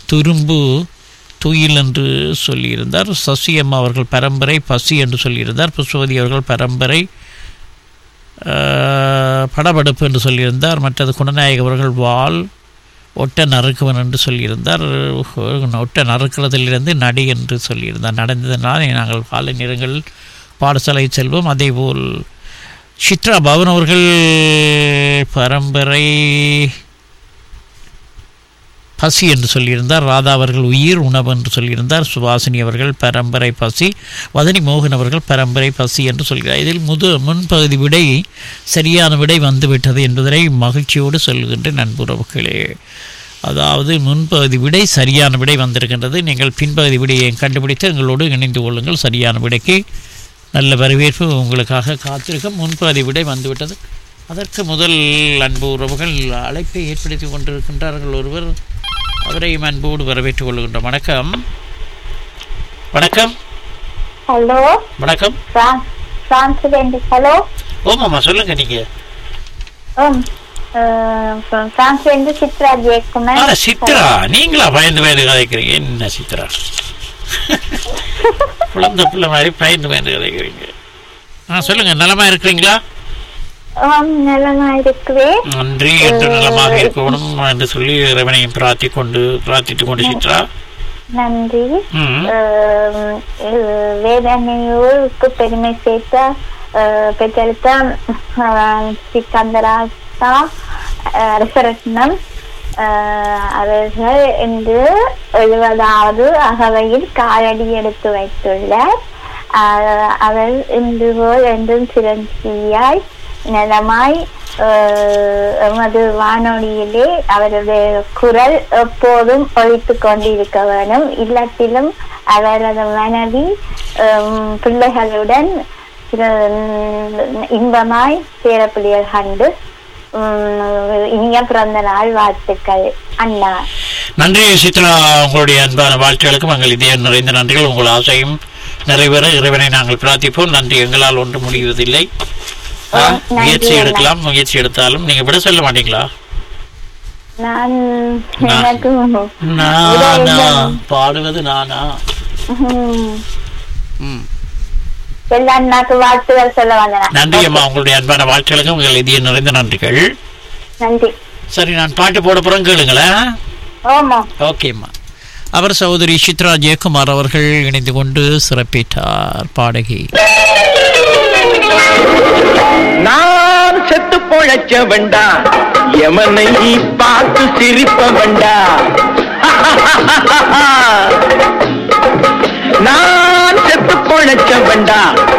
துரும்பு துயில் என்று சொல்லியிருந்தார் சசியம்மா அவர்கள் பரம்பரை பசி என்று சொல்லியிருந்தார் புஷ்பவதி அவர்கள் பரம்பரை ஆஹ், படபடப்பு என்று சொல்லியிருந்தார் மற்றது குணநாயக அவர்கள் வாள் ஒட்ட நறுக்குவன் என்று சொல்லியிருந்தார் ஒட்ட நறுக்கிறதிலிருந்து நடி என்று சொல்லியிருந்தார் நடந்ததனால் நாங்கள் காலை நேரங்களில் பாடசாலை செல்வோம் அதேபோல் சித்ரா பவன் அவர்கள் பரம்பரை பசி என்று சொல்லியிருந்தார் ராதா அவர்கள் உயிர் உணவு என்று சொல்லியிருந்தார் சுபாசினி அவர்கள் பரம்பரை பசி வதனி மோகன் அவர்கள் பரம்பரை பசி என்று சொல்கிறார் இதில் முது முன்பகுதி விடை சரியான விடை வந்துவிட்டது என்பதனை மகிழ்ச்சியோடு சொல்கின்ற நண்புறவுகளே அதாவது முன்பகுதி விடை சரியான விடை வந்திருக்கின்றது நீங்கள் பின்பகுதி விடையை கண்டுபிடித்து எங்களோடு இணைந்து கொள்ளுங்கள் சரியான விடைக்கு நல்ல வரவேற்பு உங்களுக்காக காத்திருக்கும் முன்பகுதி விடை வந்துவிட்டது அதற்கு முதல் அன்பு உறவுகள் அழைப்பை ஏற்படுத்தி கொண்டிருக்கின்றார்கள் ஒருவர் அவரையும் அன்போடு வரவேற்றுக் கொள்கின்றோம் வணக்கம் வணக்கம் ஹலோ வணக்கம் பிரான்ஸ்லேருந்து ஹலோ ஓமாம்மா சொல்லுங்க நீங்க ம் பிரான்ஸ்லேருந்து சித்ரா ஆ, ஜெயக்குமார் சித்ரா நீங்களா பயந்து பயந்து கதைக்கிறீங்க என்ன சித்ரா குழந்தை பிள்ளை மாதிரி பயந்து பயந்து கதைக்கிறீங்க ஆ சொல்லுங்க நலமா இருக்கிறீங்களா ஆம் நலமா இருக்கிறேன் நன்றி என்று நலமாக இருக்கணும் என்று சொல்லி இறைவனையும் பிரார்த்தி கொண்டு பிரார்த்தித்துக் கொண்டு சித்ரா நன்றி ம் அஹ், அஹ், வேதனையோருக்கு பெருமை சேர்த்த அஹ், பெற்றெடுத்த அஹ், சிக்கந்தராசா அஹ், அரசரத்னம் அஹ், அவர்கள் இன்று எழுபதாவது அகவையில் காலடி எடுத்து வைத்துள்ளார் அஹ், அவர் இன்று போல் என்றும் சிரஞ்சீவியாய் நலமாய் அஹ், எமது வானொலியிலே அவருடைய குரல் எப்போதும் ஒழித்து கொண்டிருக்க வேண்டும் இல்லத்திலும் அவரது மனைவி ஹம், பிள்ளைகளுடன் சிற- இன்பமாய் பேரப்பிள்ளைகள் கண்டு ஹம், இனிய பிறந்த நாள் வாழ்த்துக்கள் அண்ணா நன்றி சித்ரா உங்களுடைய அன்பான வாழ்த்துகளுக்கும் எங்கள் இதய நிறைந்த நன்றிகள் உங்கள் ஆசையும் நிறைவேற இறைவனை நாங்கள் பிரார்த்திப்போம் நன்றி எங்களால் ஒன்று முடிவதில்லை ஆ, ஓ, நன்றி முயற்சி அண்ணா. எடுக்கலாம் முயற்சி எடுத்தாலும் நீங்க விட சொல்ல மாட்டீங்களா நான் நான். எனக்கு நானா பாடுவது நானா ஹம், ம். எல்லா அண்ணாக்கு வாழ்த்துக்கள் சொல்ல வந்தேன் நன்றி அம்மா உங்களுடைய அன்பான வாழ்த்துகளுக்கும் உங்கள் இதய நிறைந்த நன்றிகள் நன்றி சரி நான் பாட்டு போட போறேன் கேளுங்களேன் ஓமா ஓகேம்மா அவர் சகோதரி சித்ரா ஜெயக்குமார் அவர்கள் இணைந்து கொண்டு சிறப்பித்தார் பாடகி நான் செத்து பொழைச்ச வேண்டா எமனை பார்த்து சிரிப்ப வேண்டா நான் செத்து பொழைச்ச வேண்டா